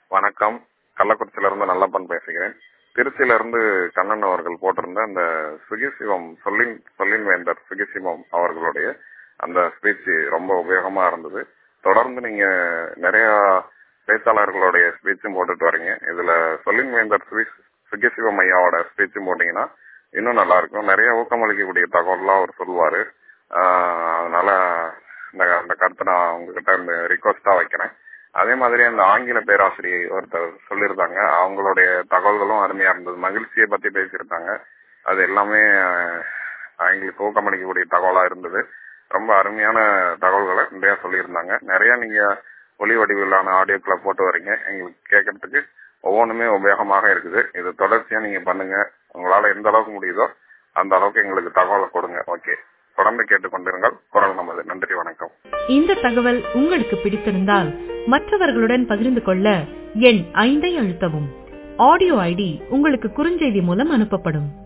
வணக்கம் கள்ளக்குறிச்சியில இருந்து நல்லப்பன் பேசுகிறேன் திருச்சியில இருந்து கண்ணன் அவர்கள் போட்டிருந்த அந்த சுகிசிவம் சொல்லின் சொல்லின் வேந்தர் சுகிசிவம் அவர்களுடைய அந்த ஸ்பீச் ரொம்ப உபயோகமா இருந்தது தொடர்ந்து நீங்க நிறைய பேச்சாளர்களுடைய ஸ்பீச்சும் போட்டுட்டு வரீங்க இதுல சொல்லின் வேந்தர் சுகி- சுகிசிவம் ஐயாவோட ஸ்பீச்சும் போட்டீங்கன்னா இன்னும் நல்லா இருக்கும் நிறைய ஊக்கமளிக்கக்கூடிய தகவல்லாம் அவர் சொல்லுவாரு ஆஹ் அதனால இந்த அந்த கருத்தை நான் உங்ககிட்ட இந்த ரிக்வஸ்டா வைக்கிறேன் அதே மாதிரி அந்த ஆங்கில பேராசிரியை ஒருத்தர் சொல்லியிருந்தாங்க அவங்களுடைய தகவல்களும் அருமையா இருந்தது மகிழ்ச்சியை பத்தி பேசியிருந்தாங்க அது எல்லாமே ஆஹ், எங்களுக்கு ஊக்கமளிக்கக்கூடிய தகவலா இருந்தது ரொம்ப அருமையான தகவல்களை நிறைய சொல்லியிருந்தாங்க நிறைய நீங்க ஒளி வடிவிலான ஆடியோக்களை போட்டு வரீங்க எங்களுக்கு கேட்கறதுக்கு ஒவ்வொன்றுமே உபயோகமாக இருக்குது இது தொடர்ச்சியா நீங்க பண்ணுங்க உங்களால எந்த அளவுக்கு முடியுதோ அந்த அளவுக்கு எங்களுக்கு தகவலை கொடுங்க ஓகே தொடர்ந்து கேட்டுக்கொண்டிருங்கள் குரல் நமது நன்றி வணக்கம் இந்த தகவல் உங்களுக்கு பிடித்திருந்தால் மற்றவர்களுடன் பகிர்ந்து கொள்ள எண் ஐந்தை அழுத்தவும் ஆடியோ ஐடி உங்களுக்கு குறுஞ்செய்தி மூலம் அனுப்பப்படும்